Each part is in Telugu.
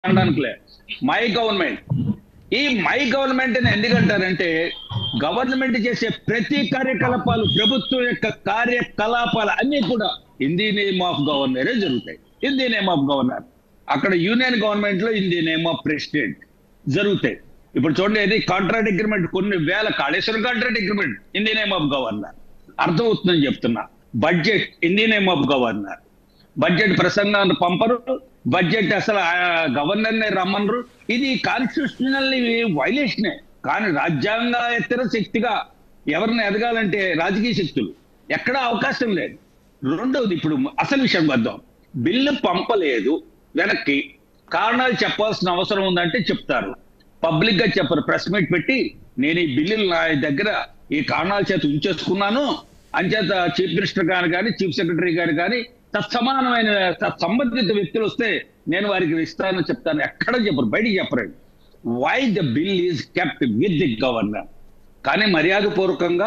అనడానికిలే మై గవర్నమెంట్ ఈ మై గవర్నమెంట్ అని ఎందుకంటారంటే గవర్నమెంట్ చేసే ప్రతి కార్యకలాపాలు ప్రభుత్వం యొక్క కార్యకలాపాలు అన్ని కూడా ఇన్ ది నేమ్ ఆఫ్ గవర్నరే జరుగుతాయి in the name of governor అక్కడ యూనియన్ గవర్నమెంట్ లో in the name of president జరుగుతాయి ఇప్పుడు చూడండి ఇది కాంట్రాక్ట్ అగ్రిమెంట్ కొన్ని వేల Kaleshwaram contract agreement in the name of governor అర్థమవుతుందని చెప్తున్నా budget in the name of governor budget ప్రసంగాన్ని పంపరు బడ్జెట్ అసలు గవర్నర్ ని రమ్మనరు ఇది కాన్స్టిట్యూషనల్ వైలేషనే కానీ రాజ్యాంగేతర శక్తిగా ఎవరిని ఎదగాలంటే రాజకీయ శక్తులు ఎక్కడ అవకాశం లేదు రెండవది ఇప్పుడు అసలు విషయం వద్దాం బిల్లు పంపలేదు వెనక్కి కారణాలు చెప్పాల్సిన అవసరం ఉందంటే చెప్తారు పబ్లిక్ గా చెప్పరు ప్రెస్ మీట్ పెట్టి నేను ఈ బిల్లులు నా దగ్గర ఈ కారణాల చేత ఉంచేసుకున్నాను అంచేత చీఫ్ మినిస్టర్ గారు కానీ చీఫ్ సెక్రటరీ గారు కానీ తత్సమానమైన సంబంధిత వ్యక్తులు వస్తే నేను వారికి ఇస్తానని చెప్తాను ఎక్కడ చెప్పరు బయటికి చెప్పరండి why the bill is kept with the governor కానీ మర్యాదపూర్వకంగా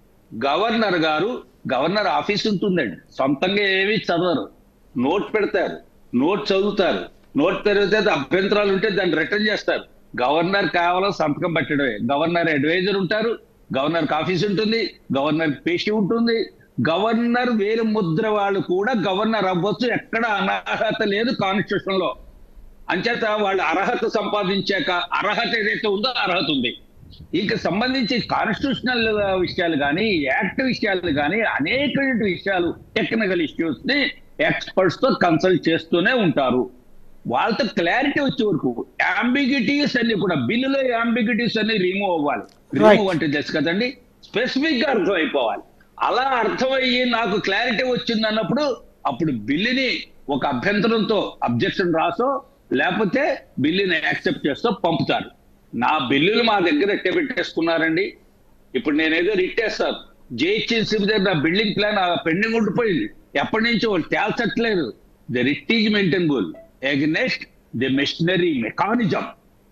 గవర్నర్ గారు గవర్నర్ ఆఫీస్ ఉంటుందండి సొంతంగా ఏమీ చదవరు నోట్ పెడతారు నోట్ చదువుతారు నోట్ చదివితే అభ్యంతరాలు ఉంటే దాన్ని రిటర్న్ చేస్తారు గవర్నర్ కేవలం సంతకం పెట్టడమే గవర్నర్ అడ్వైజర్ ఉంటారు గవర్నర్ ఆఫీస్ ఉంటుంది గవర్నర్ పేషి ఉంటుంది గవర్నర్ వేలు ముద్ర వాళ్ళు కూడా గవర్నర్ అవ్వచ్చు ఎక్కడ అనర్హత లేదు కాన్స్టిట్యూషన్ లో అంచేత వాళ్ళు అర్హత సంపాదించాక అర్హత ఏదైతే ఉందో అర్హత ఉంది ఇంకా సంబంధించి కాన్స్టిట్యూషనల్ విషయాలు కానీ యాక్ట్ విషయాలు కానీ అనేక విషయాలు టెక్నికల్ ఇష్యూస్ ని ఎక్స్పర్ట్స్ తో కన్సల్ట్ చేస్తూనే ఉంటారు వాళ్ళతో క్లారిటీ వచ్చే వరకు అంబిగిటీస్ అన్ని కూడా బిల్లులో అంబిగిటీస్ అన్ని రిమూవ్ అవ్వాలి రిమూవ్ అంటే తెలుసు కదండి స్పెసిఫిక్ గా అర్థం అయిపోవాలి అలా అర్థమయ్యి నాకు క్లారిటీ వచ్చింది అన్నప్పుడు అప్పుడు బిల్లుని ఒక అభ్యంతరంతో అబ్జెక్షన్ రాసో లేకపోతే బిల్లుని యాక్సెప్ట్ చేస్తూ పంపుతారు నా బిల్లులు మా దగ్గర ఎట్టే పెట్టేసుకున్నారండి ఇప్పుడు నేనేదో రిట్టేస్తాను జేహెచ్ఎన్సీ దగ్గర నా బిల్డింగ్ ప్లాన్ పెండింగ్ ఉండిపోయింది ఎప్పటి నుంచో వాళ్ళు తేల్చట్లేదు the writ is maintainable against the machinery mechanism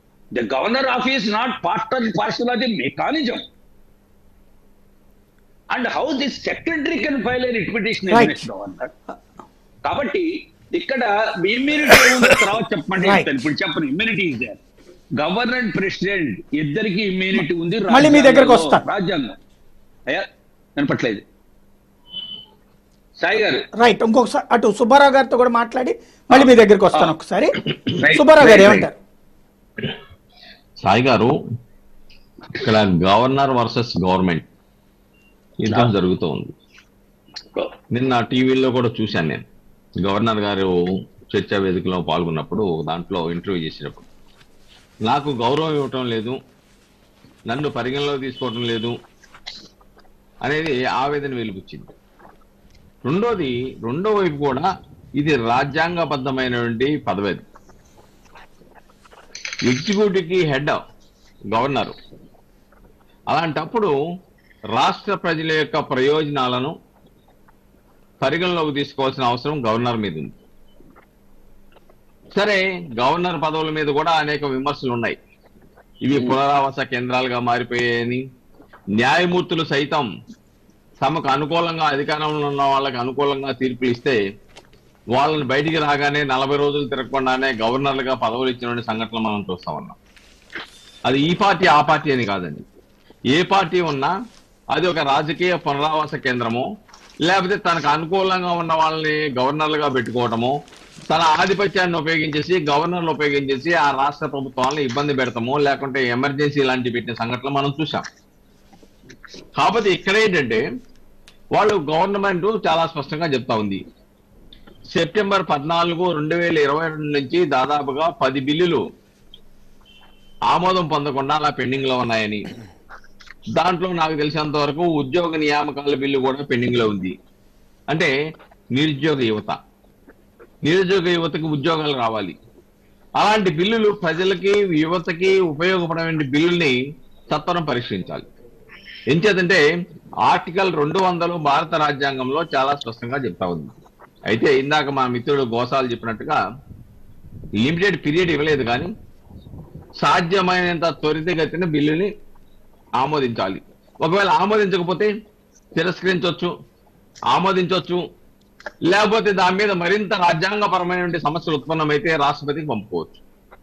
the governor office not part of parcel of the mechanism and how this secretary can file an repetition Right. Governor కాబట్టి ఇక్కడ ఇమ్యూనిటీ తర్వాత చెప్పండి Right. చెప్తాను. ఇప్పుడు చెప్పండి immunity is there governor and president ఇద్దరికి ఇమ్యూనిటీ ఉంది మళ్ళీ మీ దగ్గరకు రాజ్యాంగంలో. వస్తాను. రాజ్యాంగం అయ్యా వినపట్లేదు సాయి గారు రైట్ ఇంకొకసారి అటు సుబ్బారావు గారితో కూడా మాట్లాడి మళ్ళీ మీ దగ్గరికి వస్తాను ఒకసారి Right, సుబ్బారావు గారు right, ఏమంటారు సాయి గారు ఇక్కడ గవర్నర్ వర్సెస్ గవర్నమెంట్ యుద్ధం జరుగుతూ ఉంది నిన్న టీవీలో కూడా చూశాను నేను గవర్నర్ గారు చర్చా వేదికలో పాల్గొన్నప్పుడు దాంట్లో ఇంటర్వ్యూ చేసినప్పుడు నాకు గౌరవం ఇవ్వటం లేదు నన్ను పరిగణలో తీసుకోవటం లేదు అనేది ఆవేదన వెలుగుచ్చింది రెండోది రెండో వైపు కూడా ఇది రాజ్యాంగబద్ధమైనటువంటి పదవి అది. ఎగ్జిక్యూటివ్ కి హెడ్ గవర్నర్ అలాంటప్పుడు రాష్ట్ర ప్రజల యొక్క ప్రయోజనాలను పరిగణలోకి తీసుకోవాల్సిన అవసరం గవర్నర్ మీద ఉంది సరే గవర్నర్ పదవుల మీద కూడా అనేక విమర్శలు ఉన్నాయి ఇవి పునరావాస కేంద్రాలుగా మారిపోయాయని న్యాయమూర్తులు సైతం తమకు అనుకూలంగా అధికారంలో ఉన్న వాళ్ళకి అనుకూలంగా తీర్పులు ఇస్తే వాళ్ళని బయటికి రాగానే నలభై రోజులు తిరగకుండానే గవర్నర్లుగా పదవులు ఇచ్చిన సంఘటనలు మనం చూస్తా ఉన్నాం అది ఈ పార్టీ ఆ పార్టీ అని కాదండి ఏ పార్టీ ఉన్నా అది ఒక రాజకీయ పునరావాస కేంద్రము లేకపోతే తనకు అనుకూలంగా ఉన్న వాళ్ళని గవర్నర్లుగా పెట్టుకోవటము తన ఆధిపత్యాన్ని ఉపయోగించేసి గవర్నర్లు ఉపయోగించేసి ఆ రాష్ట్ర ప్రభుత్వాలను ఇబ్బంది పెడతాము లేకుంటే ఎమర్జెన్సీ లాంటివి పెట్టిన సంఘటనలు మనం చూసాం కాకపోతే ఇక్కడ ఏంటంటే వాళ్ళు గవర్నమెంట్ చాలా స్పష్టంగా చెప్తా ఉంది సెప్టెంబర్ పద్నాలుగు రెండు వేల ఇరవై రెండు నుంచి దాదాపుగా పది బిల్లులు ఆమోదం పొందకుండా అలా పెండింగ్ లో ఉన్నాయని దాంట్లో నాకు తెలిసినంత వరకు ఉద్యోగ నియామకాల బిల్లు కూడా పెండింగ్ లో ఉంది అంటే నిరుద్యోగ యువత నిరుద్యోగ యువతకి ఉద్యోగాలు రావాలి అలాంటి బిల్లులు ప్రజలకి యువతకి ఉపయోగపడే బిల్లుల్ని సత్వరం పరిష్కరించాలి ఎంచేతంటే ఆర్టికల్ రెండు వందలు భారత రాజ్యాంగంలో చాలా స్పష్టంగా చెప్తా ఉంది అయితే ఇందాక మా మిత్రుడు గోసాలు చెప్పినట్టుగా లిమిటెడ్ పీరియడ్ ఇవ్వలేదు కానీ సాధ్యమైనంత త్వరితగతిన బిల్లుని ఆమోదించాలి ఒకవేళ ఆమోదించకపోతే తిరస్కరించవచ్చు ఆమోదించవచ్చు లేకపోతే దాని మీద మరింత రాజ్యాంగపరమైనటువంటి సమస్యలు ఉత్పన్నమైతే రాష్ట్రపతికి పంపుకోవచ్చు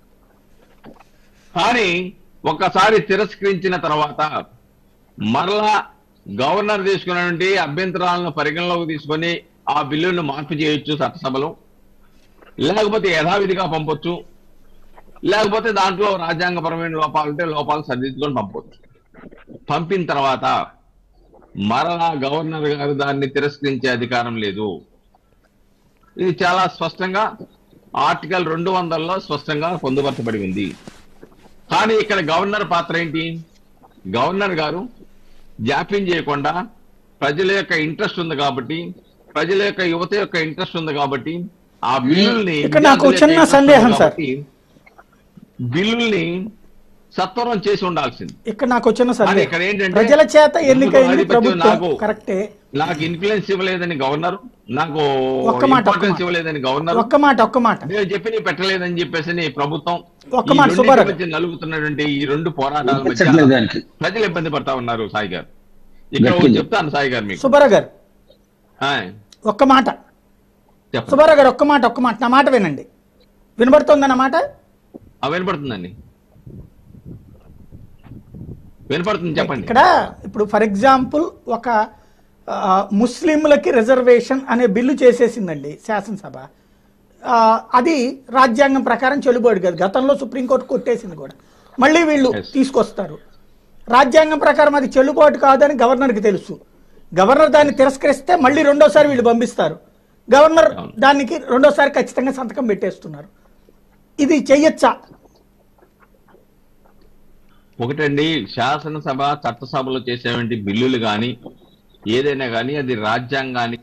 కానీ ఒక్కసారి తిరస్కరించిన తర్వాత మరలా గవర్నర్ తీసుకున్నటువంటి అభ్యంతరాలను పరిగణలోకి తీసుకొని ఆ బిల్లును మార్పు చేయొచ్చు చట్టసభలో లేకపోతే యథావిధిగా పంపొచ్చు లేకపోతే దాంట్లో రాజ్యాంగపరమైన లోపాలు ఉంటే లోపాలు సరిదిద్దుకొని పంపొచ్చు పంపిన తర్వాత మరలా గవర్నర్ గారు దాన్ని తిరస్కరించే అధికారం లేదు ఇది చాలా స్పష్టంగా ఆర్టికల్ రెండు వందలలో స్పష్టంగా పొందుపరచబడి ఉంది కానీ ఇక్కడ గవర్నర్ పాత్ర ఏంటి గవర్నర్ గారు జాప్యం చేయకుండా ప్రజల యొక్క ఇంట్రెస్ట్ ఉంది కాబట్టి ప్రజల యొక్క యువత యొక్క ఇంట్రెస్ట్ ఉంది కాబట్టి ఆ బిల్లుల్ని ఇక్కడ నాకు విద్యార్థుల యొక్క చిన్న interest సందేహం ఉంది సార్. కాబట్టి బిల్లుల్ని సత్వరం చేసి ఉండాల్సింది ఇక్కడ నాకు వచ్చిన కానీ సందేహం ఇక్కడ ఏంటంటే ప్రజల చేత ఎన్నికైంది ఆధిపత్యం ప్రభుత్వం నాకు- కరెక్టే నాకు ఇన్ఫ్లుయెన్స్ ఇవ్వలేదని గవర్నర్ నాకు ఒక్క మాట, ఒక్క ఇంపార్టెన్స్ మాట. ఇవ్వలేదని గవర్నర్ ఒక్క మాట ఒక్క మాట నేను చెప్పి నీ పెట్టలేదని చెప్పేసి నీ ప్రభుత్వం ఒక్క ఈ మాట, రెండింటి సుబ్బారావు. మధ్య నలుగుతున్నటువంటి ఈ రెండు పోరాటాల వినిపించట్లేదు మధ్య దానికి ప్రజలు ఇబ్బంది పడతా ఉన్నారు సాయి గారు ఇక్కడ ఒకటి గట్టిగా. చెప్తాను సాయి గారు మీకు సుబ్బారావు గారు ఆయ్, ఒక్క మాట చెప్పండి సుబ్బారావు గారు ఒక్క మాట ఒక్క మాట నా మాట వినండి వినబడుతుందన్న మాట ఆ, వినపడుతుందండి వినపడుతుంది చెప్పండి ఇక్కడ ఇప్పుడు ఫర్ ఎగ్జాంపుల్ ఒక ఆ, ముస్లింలకి రిజర్వేషన్ అనే బిల్లు చేసేసిందండి శాసనసభ ఆ, అది రాజ్యాంగం ప్రకారం చెల్లుబాటు కాదు గతంలో సుప్రీంకోర్టు కొట్టేసింది కూడా మళ్ళీ వీళ్ళు Yes. తీసుకొస్తారు రాజ్యాంగం ప్రకారం అది చెల్లుబాటు కాదని గవర్నర్కి తెలుసు గవర్నర్ దాన్ని తిరస్కరిస్తే మళ్ళీ రెండోసారి వీళ్ళు పంపిస్తారు గవర్నర్ అవును. దానికి రెండోసారి ఖచ్చితంగా సంతకం పెట్టేస్తున్నారు ఇది చెయ్యొచ్చా ఒకటండి శాసనసభ చట్టసభలో చేసేటువంటి బిల్లులు కానీ ఏదైనా కానీ అది రాజ్యాంగానికి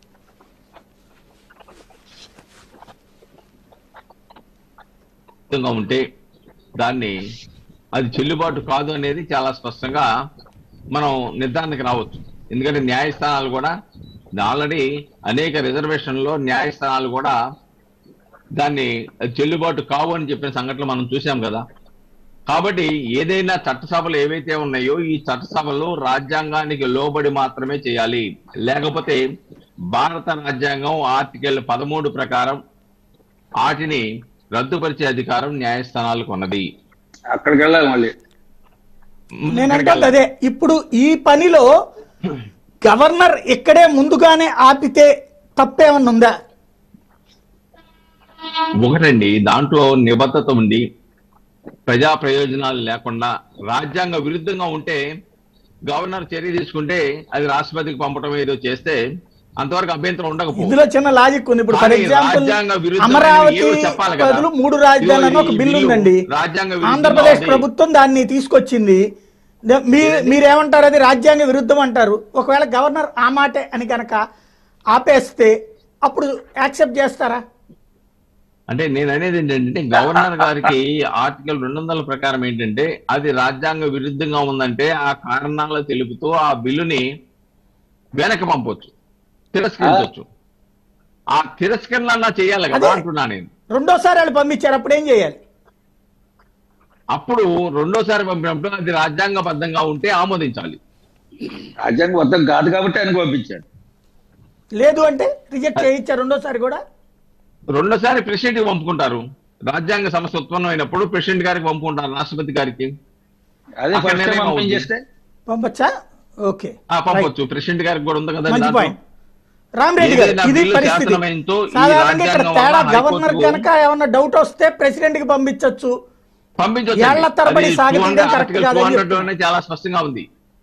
విధంగా ఉంటే దాన్ని అది చెల్లుబాటు కాదు అనేది చాలా స్పష్టంగా మనం నిర్ధారణకు రావచ్చు ఎందుకంటే న్యాయస్థానాలు కూడా ఆల్రెడీ అనేక రిజర్వేషన్లో న్యాయస్థానాలు కూడా దాన్ని అది చెల్లుబాటు కావు అని చెప్పిన సంఘటనలు మనం చూసాం కదా కాబట్టి ఏదైనా చట్టసభలు ఏవైతే ఉన్నాయో ఈ చట్టసభలు రాజ్యాంగానికి లోబడి మాత్రమే చేయాలి లేకపోతే భారత రాజ్యాంగం ఆర్టికల్ పదమూడు ప్రకారం వాటిని రద్దుపరిచే అధికారం న్యాయస్థానాలకు ఉన్నది అక్కడికి వెళ్ళాలి మళ్ళీ నేనంటే అదే ఇప్పుడు ఈ పనిలో గవర్నర్ ఇక్కడే ముందుగానే ఆపితే తప్పేమన్నా ఉందా ఒకటండి దాంట్లో నిబద్ధత ఉండి ప్రజా ప్రయోజనాలు లేకుండా రాజ్యాంగ విరుద్ధంగా ఉంటే గవర్నర్ చర్య తీసుకుంటే అది రాష్ట్రపతికి పంపడం ఏదో చేస్తే అంతవరకు అభ్యంతరం ఉండకపోవచ్చు ఇందులో చిన్న లాజిక్ ఉంది ఇప్పుడు ఫర్ కానీ ఎగ్జాంపుల్ రాజ్యాంగ విరుద్ధమైన అమరావతి ఏవో చెప్పాలి కదా. బదులు మూడు రాజధానులు అని ఒక ఈ బిల్లు బిల్లు ఉందండి రాజ్యాంగ విరుద్ధంగా ఆంధ్రప్రదేశ్ ఉంది. ప్రభుత్వం దాన్ని తీసుకొచ్చింది ద- మీరు మీరేమంటారు అది రాజ్యాంగ విరుద్ధం అంటారు ఒకవేళ గవర్నర్ ఆ మాటే అని కనుక ఆపేస్తే అప్పుడు యాక్సెప్ట్ చేస్తారా అంటే నేను అనేది ఏంటంటే గవర్నర్ గారికి ఆర్టికల్ రెండు వందల ప్రకారం ఏంటంటే అది రాజ్యాంగ విరుద్ధంగా ఉందంటే ఆ కారణాలు తెలుపుతూ ఆ బిల్లుని వెనక్కి పంపొచ్చు తిరస్కరించవచ్చు ఆ తిరస్కరణ అన్నా చేయాలి కదా అదే. అంటున్నా నేను రెండోసారి వాళ్ళు పంపించారు అప్పుడు ఏం చేయాలి అప్పుడు రెండోసారి పంపినప్పుడు అది రాజ్యాంగబద్ధంగా ఉంటే ఆమోదించాలి రాజ్యాంగం మొత్తం కాదు కాబట్టి ఆయన పంపించాడు లేదు అంటే రిజెక్ట్ చేయించారు రెండోసారి కూడా రెండోసారి ప్రెసిడెంట్ పంపుకుంటారు రాజ్యాంగ సమస్య ఉత్పన్నమైనప్పుడు ప్రెసిడెంట్ గారికి పంపుకుంటారు రాష్ట్రపతి గారికి అదే అక్కడ ఫస్ట్ టైం నిర్ణయం పంపించేస్తే పంపచ్చా ఓకే ఆ, పంపొచ్చు ప్రెసిడెంట్ గారికి కూడా ఉంది కదా మంచి దాంట్లో. పాయింట్ రామరెడ్డి గారు ఏదైనా ఇది బిల్లు పరిస్థితి శాసనమైందో ఈ సాధారణంగా ఇక్కడ రాజ్యాంగం తేడా వల్ల గవర్నర్ హైకోర్టుకు కనుక ఏమన్నా డౌట్ వస్తే ప్రెసిడెంట్ కి పంపించవచ్చు పంపించొచ్చు ఏళ్ల తరబడి సాగతీయడం correct కాదని చెప్తున్నా. చాలా స్పష్టంగా ఉంది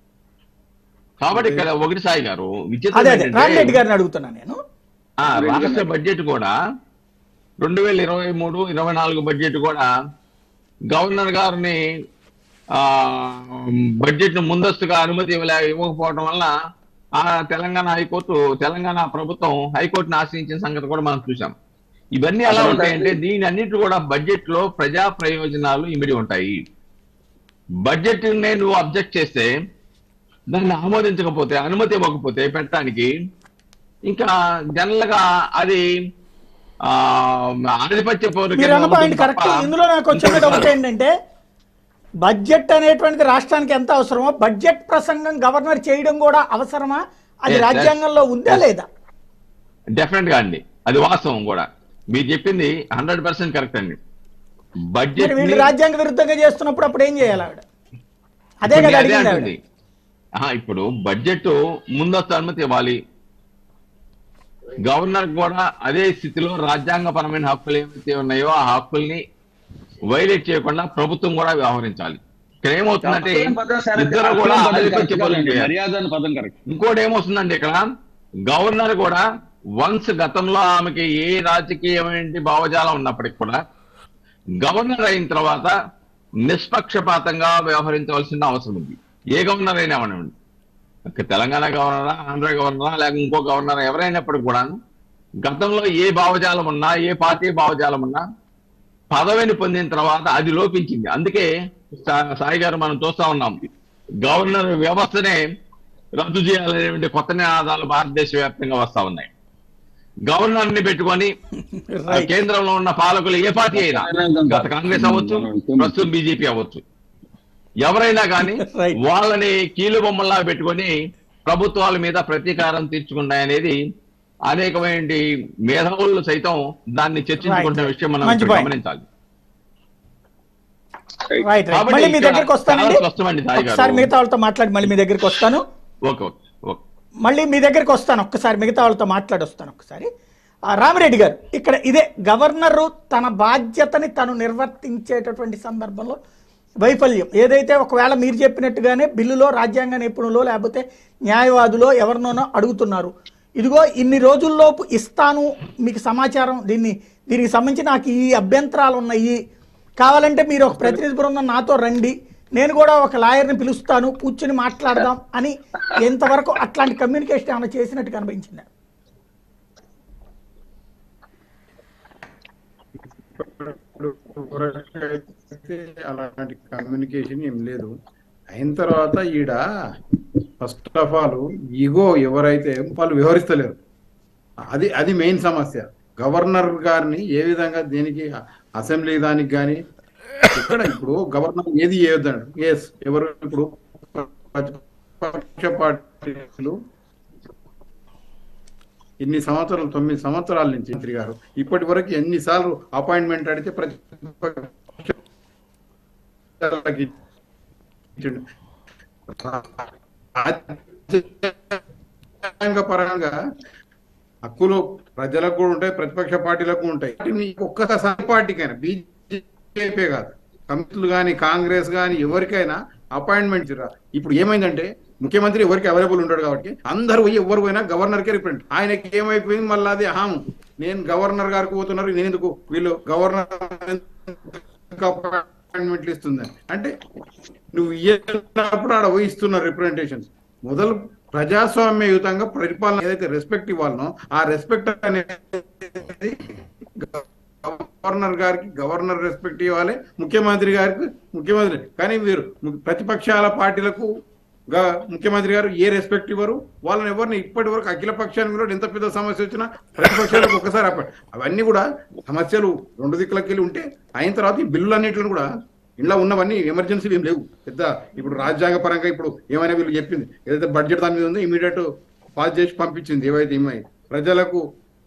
కాబట్టి ఇక్కడ ఒకటి సాయి గారు విచిత్రం అదే అదే ఏంటంటే, రామరెడ్డి గారిని అడుగుతున్నా నేను ఆ రాష్ట్ర బడ్జెట్ కూడా రెండు వేల ఇరవై మూడు ఇరవై నాలుగు బడ్జెట్ కూడా గవర్నర్ గారిని ఆ బడ్జెట్ ను ముందస్తుగా అనుమతి ఇవ్వలే ఇవ్వకపోవడం వల్ల ఆ తెలంగాణ హైకోర్టు తెలంగాణ ప్రభుత్వం హైకోర్టును ఆశ్రయించిన సంగతి కూడా మనం చూసాం ఇవన్నీ ఎలా అసలు ఉంటాయంటే దీని అన్నిటి కూడా బడ్జెట్ లో ప్రజా ప్రయోజనాలు ఇమిడి ఉంటాయి బడ్జెట్ నువ్వు అబ్జెక్ట్ చేస్తే దాన్ని ఆమోదించకపోతే అనుమతి ఇవ్వకపోతే పెట్టడానికి ఇంకా జనరల్ గా అది ఆ ఆధిపత్య పౌరుకి మీరు అన్న పాయింట్ ఉంటుంది కరెక్ట్ తప్ప ఇందులో నాకు వచ్చిన డౌట్ ఏంటంటే బడ్జెట్ అనేటువంటిది రాష్ట్రానికి ఎంత అవసరమో బడ్జెట్ ప్రసంగం గవర్నర్ చేయడం కూడా అవసరమా అది Yes, yes. రాజ్యాంగంలో ఉందా లేదా డెఫినెట్ గా అండి అది వాస్తవం కూడా మీరు చెప్పింది హండ్రెడ్ పర్సెంట్ కరెక్ట్ అండి బడ్జెట్ మరి వీళ్ళు రాజ్యాంగ విరుద్ధంగా చేస్తున్నప్పుడు అప్పుడు ఏం చేయాలి ఆవిడ అదే ఇప్పుడు కదా నేను అదే అడిగింది ఆవిడ అంటుంది. ఆహా, ఇప్పుడు బడ్జెట్ ముందస్తు అనుమతి ఇవ్వాలి గవర్నర్ కూడా అదే స్థితిలో రాజ్యాంగపరమైన హక్కులు ఏవైతే ఉన్నాయో ఆ హక్కుల్ని వైలేట్ చేయకుండా ప్రభుత్వం కూడా వ్యవహరించాలి ఇక్కడ ఏమవుతుందంటే హక్కులను పదం సరే, ఇద్దరు కూడా హక్కులను పదం ఆధిపత్య కరెక్ట్ పనులు కాదండి. చేయాలి. మర్యాద అని పదం కరెక్ట్ ఇంకోటి ఏమొస్తుందండి ఇక్కడ గవర్నర్ కూడా వన్స్ గతంలో ఆమెకి ఏ రాజకీయమైన భావజాలం ఉన్నప్పటికి కూడా గవర్నర్ అయిన తర్వాత నిష్పక్షపాతంగా వ్యవహరించవలసిన అవసరం ఉంది ఏ గవర్నర్ అయినా అవనివ్వండి ఒక తెలంగాణ గవర్నరా ఆంధ్ర గవర్నరా లేక ఇంకో గవర్నర్ ఎవరైనప్పటికీ కూడా గతంలో ఏ భావజాలం ఉన్నా ఏ పార్టీ భావజాలం ఉన్నా పదవిని పొందిన తర్వాత అది లోపించింది అందుకే సా- సాయి గారు మనం చూస్తా ఉన్నాం గవర్నర్ వ్యవస్థనే రద్దు చేయాలనేటువంటి కొత్త నినాదాలు భారతదేశ వ్యాప్తంగా వస్తా ఉన్నాయి గవర్నర్ ని పెట్టుకొని ఆ రైట్ కేంద్రంలో ఉన్న పాలకులు ఏ పార్టీ అయినా గత కాంగ్రెస్ అవ్వచ్చు ప్రస్తుతం బీజేపీ అవ్వచ్చు ఎవరైనా కానీ Right. వాళ్ళని కీలు బొమ్మల్లా పెట్టుకొని ప్రభుత్వాల మీద ప్రతీకారం తీర్చుకున్నాయనేది అనేకమైన మేధావులు సైతం దాన్ని చర్చించుకుంటున్న Right. విషయం మనం మంచి ఇక్కడ point. గమనించాలి రైట్ రైట్ కాబట్టి మళ్ళీ మీ ఇక్కడ దగ్గరికి వస్తానండి చాలా స్పష్టమండి సాయి గారు. ఒకసారి మిగతా వాళ్ళతో మాట్లాడి మళ్ళీ మీ దగ్గరికి వస్తాను ఓకే ఓకే ఓకే మళ్ళీ మీ దగ్గరికి వస్తాను ఒక్కసారి మిగతా వాళ్ళతో మాట్లాడి వస్తాను ఒక్కసారి ఆ, రామిరెడ్డి గారు ఇక్కడ ఇదే గవర్నరు తన బాధ్యతని తను నిర్వర్తించేటటువంటి సందర్భంలో వైఫల్యం ఏదైతే ఒకవేళ మీరు చెప్పినట్టుగానే బిల్లులో రాజ్యాంగ నిపుణులో లేకపోతే న్యాయవాదులో ఎవరినోనో అడుగుతున్నారు ఇదిగో ఇన్ని రోజుల్లోపు ఇస్తాను మీకు సమాచారం దీన్ని దీనికి సంబంధించి నాకు ఈ అభ్యంతరాలు ఉన్నాయి కావాలంటే మీరు ఒక ప్రతినిధి బృందం నాతో రండి నేను కూడా ఒక లాయర్ని పిలుస్తాను కూర్చుని మాట్లాడదాం అని ఎంతవరకు అట్లాంటి కమ్యూనికేషన్ ఏమైనా చేసినట్టు కనిపించింది అయితే అలాంటి కమ్యూనికేషన్ ఏం లేదు అయిన తర్వాత ఈడ ఫస్ట్ ఆఫ్ ఆల్ ఈగో ఎవరైతే వాళ్ళు వివరిస్తలేరు అది అది మెయిన్ సమస్య గవర్నర్ గారిని ఏ విధంగా దేనికి అసెంబ్లీ దానికి కానీ ఇక్కడ ఇప్పుడు గవర్నర్ ఏది చేయొద్దండి ఎస్ ఎవరు ఇప్పుడు ప్రతిపక్ష పార్టీలు ఇన్ని సంవత్సరాలు తొమ్మిది సంవత్సరాల నుంచి మంత్రి గారు ఇప్పటి వరకు ఎన్నిసార్లు అపాయింట్మెంట్ అడిగితే ప్రతిపక్షాలకి ఇచ్చిండు. రాజ్యాంగ పరంగా హక్కులు ప్రజలకు కూడా ఉంటాయి ప్రతిపక్ష పార్టీలకు కూడా ఉంటాయి వాటిని ఒక్కసారి పార్టీకైనా బీజేపీ కాదు కమిటీలు కానీ కాంగ్రెస్ కానీ ఎవరికైనా అపాయింట్మెంట్ ఇరా ఇప్పుడు ఏమైందంటే ముఖ్యమంత్రి ఎవరికి అవైలబుల్ ఉంటాడు కాబట్టి అందరు పోయి ఎవరు పోయినా గవర్నర్ కి రిప్రజెంట్ ఆయనకి ఏమైపోయింది మళ్ళీ అది హాము నేను గవర్నర్ గారికి పోతున్నారు నేను ఎందుకు వీళ్ళు గవర్నర్ అపాయింట్మెంట్లు ఇస్తుందని అంటే నువ్వు ఇయ్యనప్పుడు ఆడ ఊహిస్తున్నారు రిప్రజెంటేషన్స్ మొదలు ప్రజాస్వామ్యయుతంగా పరిపాలన ఏదైతే రెస్పెక్ట్ ఇవ్వాలనో ఆ రెస్పెక్ట్ అనేది గవర్నర్ గారికి గవర్నర్ రెస్పెక్ట్ ఇవ్వాలి ముఖ్యమంత్రి గారికి ముఖ్యమంత్రి కానీ వీరు ము- ప్రతిపక్షాల పార్టీలకు గా- ముఖ్యమంత్రి గారు ఏ రెస్పెక్ట్ ఇవ్వరు వాళ్ళని ఎవరిని ఇప్పటి వరకు అఖిల పక్షానికి కూడా ఎంత పెద్ద సమస్య వచ్చినా ప్రతిపక్షాలకు ఒక్కసారి అప్ప అవన్నీ కూడా సమస్యలు రెండు దిక్కులకి వెళ్ళి ఉంటే అయిన తర్వాత ఈ బిల్లులు అన్నింటిని కూడా ఇంట్లో ఉన్నవన్నీ ఎమర్జెన్సీ ఏం లేవు పెద్ద ఇప్పుడు రాజ్యాంగ పరంగా ఇప్పుడు ఏమైనా వీళ్ళు చెప్పింది ఏదైతే బడ్జెట్ దాని మీద ఉందో ఇమీడియట్ పాస్ చేసి పంపించింది ఏవైతే ఏమై ప్రజలకు